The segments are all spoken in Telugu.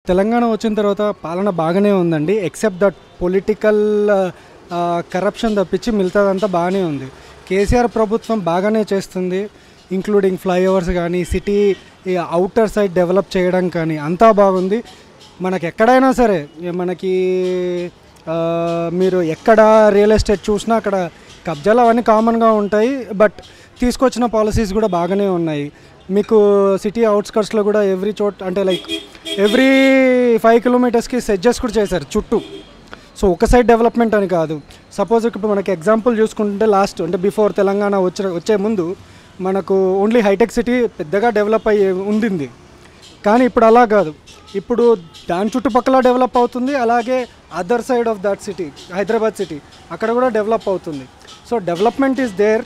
తెలంగాణ వచ్చిన తర్వాత పాలన బాగానే ఉందండి ఎక్సెప్ట్ దట్ పొలిటికల్ కరప్షన్ తప్పించి మిగతాదంతా బాగానే ఉంది కేసీఆర్ ప్రభుత్వం బాగానే చేస్తుంది ఇంక్లూడింగ్ ఫ్లైఓవర్స్ కానీ సిటీ అవుటర్ సైడ్ డెవలప్ చేయడం కానీ అంతా బాగుంది మనకి ఎక్కడైనా సరే ఏ మనకి ఆ, మీరు ఎక్కడ రియల్ ఎస్టేట్ చూసినా అక్కడ కబ్జాలు అవన్నీ కామన్గా ఉంటాయి బట్ తీసుకొచ్చిన పాలసీస్ కూడా బాగానే ఉన్నాయి మీకు సిటీ అవుట్స్కట్స్లో కూడా ఎవ్రీ చోట్ అంటే లైక్ ఎవ్రీ ఫైవ్ కిలోమీటర్స్కి సెడ్జెస్ కూడా చేశారు చుట్టూ సో ఒక సైడ్ డెవలప్మెంట్ అని కాదు సపోజ్ ఇప్పుడు మనకి ఎగ్జాంపుల్ చూసుకుంటే లాస్ట్ అంటే బిఫోర్ తెలంగాణ వచ్చే వచ్చే ముందు మనకు ఓన్లీ హైటెక్ సిటీ పెద్దగా డెవలప్ అయ్యి ఉండింది కానీ ఇప్పుడు అలా కాదు ఇప్పుడు దాని చుట్టుపక్కల డెవలప్ అవుతుంది అలాగే other side of that city Hyderabad city అక్కడ కూడా డెవలప్ అవుతుంది so development is there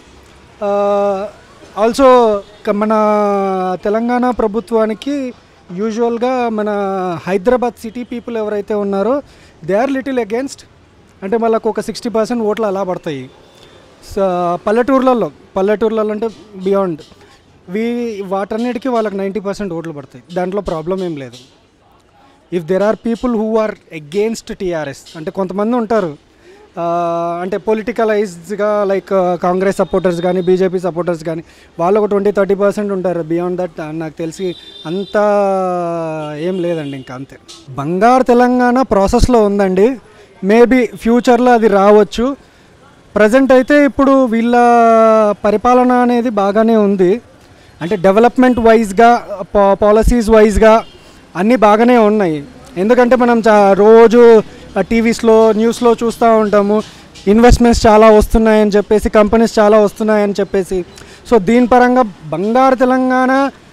also మన తెలంగాణ ప్రభుత్వానికి యూజువల్గా మన హైదరాబాద్ సిటీ పీపుల్ ఎవరైతే ఉన్నారో దే ఆర్ లిటిల్ అగేన్స్ట్ అంటే వాళ్ళకు ఒక సిక్స్టీ పర్సెంట్ ఓట్లు అలా పడతాయి స- పల్లెటూర్లలో పల్లెటూర్లలో అంటే బియాండ్ వీ వాటన్నిటికీ వాళ్ళకి నైంటీ పర్సెంట్ ఓట్లు పడతాయి దాంట్లో ప్రాబ్లం ఏం లేదు if there are people who are against TRS అంటే కొంతమంది ఉంటారు ఆ, అంటే పొలిటికలైజ్డ్గా లైక్ కాంగ్రెస్ సపోర్టర్స్ కానీ బీజేపీ సపోర్టర్స్ కానీ వాళ్ళు ఒక ట్వంటీ థర్టీ పర్సెంట్ ఉంటారు బియాండ్ దట్ నాకు తెలిసి అంత ఏం లేదండి ఇంకా అంతే బంగారు తెలంగాణ ప్రాసెస్లో ఉందండి మేబీ ఫ్యూచర్లో అది రావచ్చు ప్రజెంట్ అయితే ఇప్పుడు వీళ్ళ పరిపాలన అనేది బాగానే ఉంది అంటే డెవలప్మెంట్ వైజ్గా పాలసీస్ వైజ్గా అన్నీ బాగానే ఉన్నాయి ఎందుకంటే మనం చా రోజు టీవీస్లో న్యూస్లో చూస్తూ ఉంటాము ఇన్వెస్ట్మెంట్స్ చాలా వస్తున్నాయని చెప్పేసి కంపెనీస్ చాలా వస్తున్నాయని చెప్పేసి సో దీని పరంగా బంగారు Telangana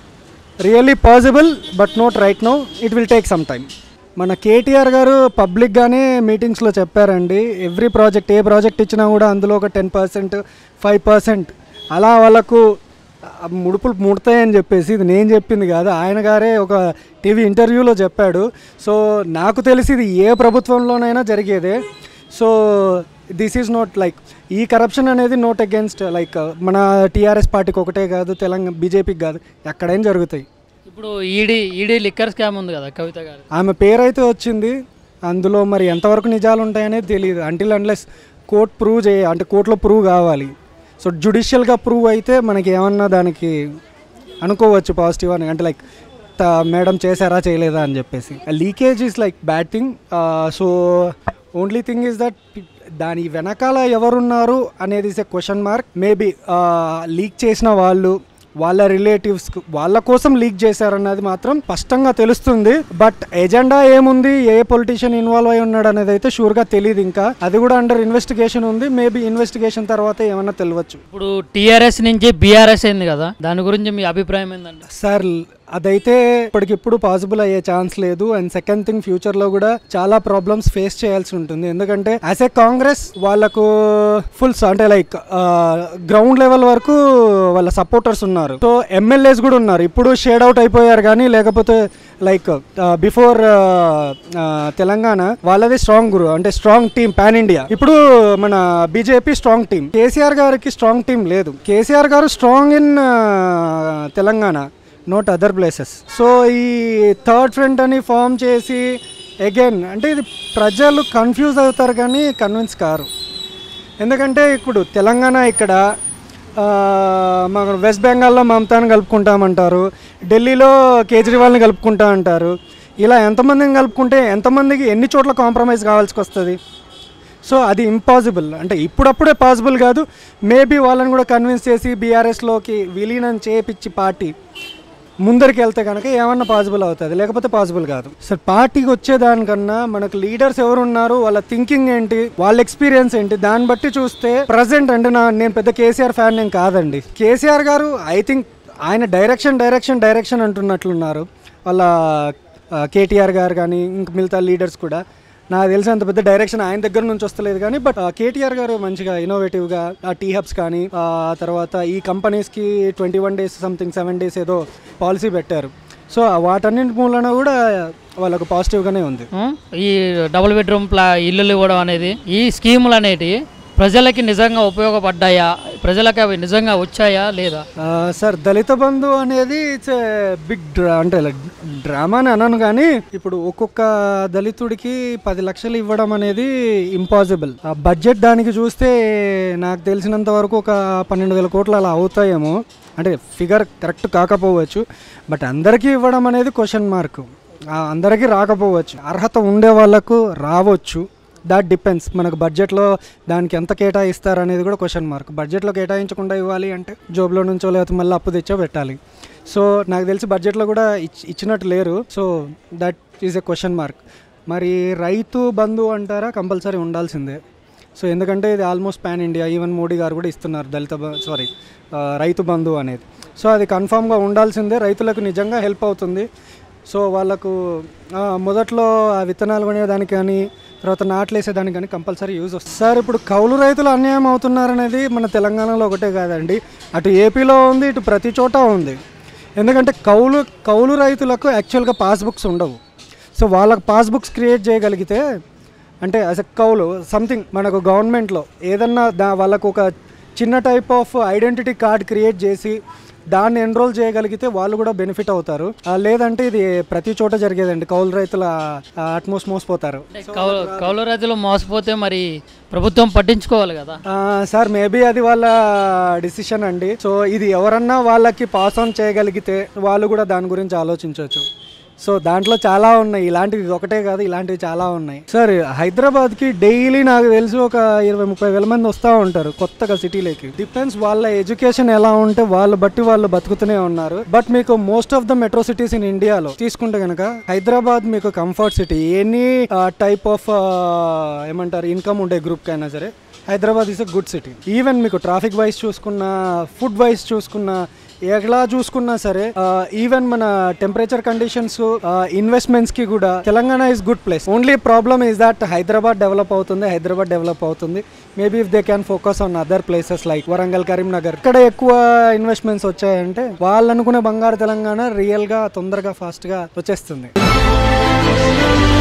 really possible but not right now it will take some time మన కేటీఆర్ గారు పబ్లిక్గానే మీటింగ్స్లో చెప్పారండి ఎవ్రీ ప్రాజెక్ట్ ఏ ప్రాజెక్ట్ ఇచ్చినా కూడా అందులో ఒక టెన్ పర్సెంట్ ఫైవ్ పర్సెంట్ అలా వాళ్ళకు ఆ ముడుపులు ముడతాయని చెప్పేసి ఇది నేను చెప్పింది కాదు ఆయన గారే ఒక టీవీ ఇంటర్వ్యూలో చెప్పాడు సో నాకు తెలిసి ఇది ఏ ప్రభుత్వంలోనైనా జరిగేదే so this is not like ఈ కరప్షన్ అనేది నోట్ అగేన్స్ట్ లైక్ మన టీఆర్ఎస్ పార్టీకి ఒకటే కాదు తెలంగాణ బీజేపీకి కాదు ఎక్కడైనా జరుగుతాయి ఇప్పుడు ఈడీ ఈడీ లిక్కర్ స్కామ్ ఉంది కదా కవిత గారు ఆమె పేరైతే వచ్చింది అందులో మరి ఎంతవరకు నిజాలు ఉంటాయనేది తెలియదు అంటిల్ అన్లెస్ కోర్ట్ ప్రూవ్ చేయ అంటే కోర్టులో ప్రూవ్ కావాలి సో జుడిషియల్గా ప్రూవ్ అయితే మనకి ఏమన్నా దానికి అనుకోవచ్చు పాజిటివ్ అని అంటే లైక్ మేడం చేశారా చేయలేదా అని చెప్పేసి leakage is like bad thing so only thing is that దాని వెనకాల ఎవరున్నారు అనేది is a question mark maybe leak చేసిన వాళ్ళు వాళ్ళ రిలేటివ్స్ వాళ్ళ కోసం లీక్ చేశారన్నది మాత్రం స్పష్టంగా తెలుస్తుంది బట్ ఎజెండా ఏముంది ఏ పొలిటీషియన్ ఇన్వాల్వ్ అయి ఉన్నాడు అనేది అయితే షూర్గా తెలియదు ఇంకా అది కూడా అండర్ ఇన్వెస్టిగేషన్ ఉంది మేబీ ఇన్వెస్టిగేషన్ తర్వాత ఏమన్నా తెలియవచ్చు ఇప్పుడు టీఆర్ఎస్ నుంచి బీఆర్ఎస్ అయింది కదా దాని గురించి మీ అభిప్రాయం ఏంటంటే సార్ అదైతే ఇప్పటికిప్పుడు పాసిబుల్ అయ్యే ఛాన్స్ లేదు అండ్ సెకండ్ థింగ్ ఫ్యూచర్ లో కూడా చాలా ప్రాబ్లమ్స్ ఫేస్ చేయాల్సి ఉంటుంది ఎందుకంటే యాజ్ ఏ కాంగ్రెస్ వాళ్ళకు ఫుల్ అంటే లైక్ గ్రౌండ్ లెవెల్ వరకు వాళ్ళ సపోర్టర్స్ ఉన్నారు సో ఎమ్మెల్యేస్ కూడా ఉన్నారు ఇప్పుడు షేడ్ అవుట్ అయిపోయారు కానీ లేకపోతే లైక్ బిఫోర్ తెలంగాణ వాళ్ళది స్ట్రాంగ్ గురు అంటే స్ట్రాంగ్ టీమ్ పాన్ ఇండియా ఇప్పుడు మన బీజేపీ స్ట్రాంగ్ టీం కేసీఆర్ గారికి స్ట్రాంగ్ టీం లేదు KCR garu strong in Telangana not other places so ఈ థర్డ్ ఫ్రంట్ అని ఫామ్ చేసి అగైన్ అంటే ఇది ప్రజలు కన్ఫ్యూజ్ అవుతారు కానీ కన్విన్స్ కారు ఎందుకంటే ఇప్పుడు తెలంగాణ ఇక్కడ ఆ, మన వెస్ట్ బెంగాల్లో మమతాను కలుపుకుంటామంటారు ఢిల్లీలో కేజ్రీవాల్ని కలుపుకుంటా అంటారు ఇలా ఎంతమందిని కలుపుకుంటే ఎంతమందికి ఎన్ని చోట్ల కాంప్రమైజ్ కావాల్సి వస్తుంది సో అది ఇంపాసిబుల్ అంటే ఇప్పుడప్పుడే పాసిబుల్ కాదు మేబీ వాళ్ళని కూడా కన్విన్స్ చేసి బీఆర్ఎస్లోకి విలీనం చేపించి పార్టీ ముందరికి వెళ్తే కనుక ఏమన్నా పాసిబుల్ అవుతుంది లేకపోతే పాసిబుల్ కాదు సార్ పార్టీకి వచ్చేదానికన్నా మనకు లీడర్స్ ఎవరు ఉన్నారు వాళ్ళ థింకింగ్ ఏంటి వాళ్ళ ఎక్స్పీరియన్స్ ఏంటి దాన్ని బట్టి చూస్తే ప్రజెంట్ అంటే నా నేను పెద్ద కేసీఆర్ ఫ్యాన్ నేను కాదండి కేసీఆర్ గారు ఐ థింక్ ఆయన డైరెక్షన్ డైరెక్షన్ డైరెక్షన్ అంటున్నట్లున్నారు వాళ్ళ కేటీఆర్ గారు కానీ ఇంక మిగతా లీడర్స్ కూడా నాకు తెలిసి అంత పెద్ద డైరెక్షన్ ఆయన దగ్గర నుంచి వస్తలేదు కానీ బట్ కేటీఆర్ గారు మంచిగా ఇన్నోవేటివ్గా ఆ టీ హబ్స్ కానీ ఆ తర్వాత ఈ కంపెనీస్కి twenty one days something seven days ఏదో పాలసీ పెట్టారు సో వాటన్నింటి మూలన కూడా వాళ్ళకు పాజిటివ్గానే ఉంది ఉం? ఈ డబుల్ బెడ్రూమ్ ప్లా ఇల్లులు ఇవ్వడం అనేది ఈ స్కీములు అనేటివి ప్రజలకి నిజంగా ఉపయోగపడ్డాయా ప్రజలకు అవి నిజంగా వచ్చాయా లేదా ఆ, సార్ దళిత బంధు అనేది ఇట్స్ బిగ్ డ్రా అంటే డ్రామా అని అనను కానీ ఇప్పుడు ఒక్కొక్క దళితుడికి పది లక్షలు ఇవ్వడం అనేది ఇంపాసిబుల్ ఆ బడ్జెట్ దానికి చూస్తే నాకు తెలిసినంత వరకు ఒక పన్నెండు వేల కోట్లు అలా అవుతాయేమో అంటే ఫిగర్ కరెక్ట్ కాకపోవచ్చు బట్ అందరికీ ఇవ్వడం అనేది క్వశ్చన్ మార్క్ అందరికీ రాకపోవచ్చు అర్హత ఉండే వాళ్ళకు రావచ్చు దాట్ డిపెండ్స్ మనకు బడ్జెట్లో దానికి ఎంత కేటాయిస్తారు అనేది కూడా క్వశ్చన్ మార్క్ బడ్జెట్లో కేటాయించకుండా ఇవ్వాలి అంటే జోబులో నుంచో లేకపోతే మళ్ళీ అప్పు తెచ్చో పెట్టాలి సో నాకు తెలిసి బడ్జెట్లో కూడా ఇచ్- ఇచ్చినట్టు లేరు so that is a question mark మరి రైతు బంధు అంటారా కంపల్సరీ ఉండాల్సిందే సో ఎందుకంటే ఇది almost pan India even Modi garu కూడా ఇస్తున్నారు దళిత సారీ రైతు బంధు అనేది సో అది కన్ఫామ్గా ఉండాల్సిందే రైతులకు నిజంగా హెల్ప్ అవుతుంది సో వాళ్ళకు ఆ, మొదట్లో ఆ విత్తనాలు కొనేదానికి కానీ తర్వాత నాట్లు వేసేదానికి కానీ కంపల్సరీ యూజ్ వస్తుంది సార్ ఇప్పుడు కౌలు రైతులు అన్యాయం అవుతున్నారనేది మన తెలంగాణలో ఒకటే కాదండి అటు ఏపీలో ఉంది ఇటు ప్రతి చోట ఉంది ఎందుకంటే కౌలు కౌలు రైతులకు యాక్చువల్గా పాస్బుక్స్ ఉండవు సో వాళ్ళకి పాస్బుక్స్ క్రియేట్ చేయగలిగితే అంటే యాజ్ ఎ కౌలు సంథింగ్ మనకు గవర్నమెంట్లో ఏదన్నా దా వాళ్ళకు ఒక చిన్న type of identity card create చేసి దాన్ని ఎన్రోల్ చేయగలిగితే వాళ్ళు కూడా బెనిఫిట్ అవుతారు ఆ, లేదంటే ఇది ప్రతి చోట జరిగేదండి కౌలు రైతుల అట్మోస్ట్ మోసపోతారు కౌలు కౌలు రైతులు మోసపోతే మరి ప్రభుత్వం పట్టించుకోవాలి కదా ఆ, సార్ మేబీ అది వాళ్ళ డిసిషన్ అండి సో ఇది ఎవరన్నా వాళ్ళకి పాస్ ఆన్ చేయగలిగితే వాళ్ళు కూడా దాని గురించి ఆలోచించవచ్చు సో దాంట్లో చాలా ఉన్నాయి ఇలాంటివి ఇది ఒకటే కాదు ఇలాంటివి చాలా ఉన్నాయి సార్ హైదరాబాద్కి డైలీ నాకు తెలిసి ఒక ఇరవై ముప్పై వేల మంది వస్తూ ఉంటారు కొత్తగా సిటీలోకి డిపెండ్స్ వాళ్ళ ఎడ్యుకేషన్ ఎలా ఉంటే వాళ్ళు బట్టి వాళ్ళు బతుకుతూనే ఉన్నారు బట్ మీకు most of the metro cities in ఇండియాలో తీసుకుంటే కనుక హైదరాబాద్ మీకు comfort city any type of ఏమంటారు ఇన్కమ్ ఉండే గ్రూప్ అయినా సరే Hyderabad is a good city even మీకు ట్రాఫిక్ వైజ్ చూసుకున్నా ఫుడ్ వైజ్ చూసుకున్నా ఎలా చూసుకున్నా సరే ఈవెన్ మన టెంపరేచర్ కండిషన్స్ ఇన్వెస్ట్మెంట్స్ కి కూడా Telangana is good place only problem is that Hyderabad develop అవుతుంది హైదరాబాద్ డెవలప్ అవుతుంది maybe if they can focus on other places like Warangal Karimnagar ఇక్కడ ఎక్కువ ఇన్వెస్ట్మెంట్స్ వచ్చాయంటే వాళ్ళు అనుకునే బంగారు తెలంగాణ రియల్ గా తొందరగా ఫాస్ట్ గా వచ్చేస్తుంది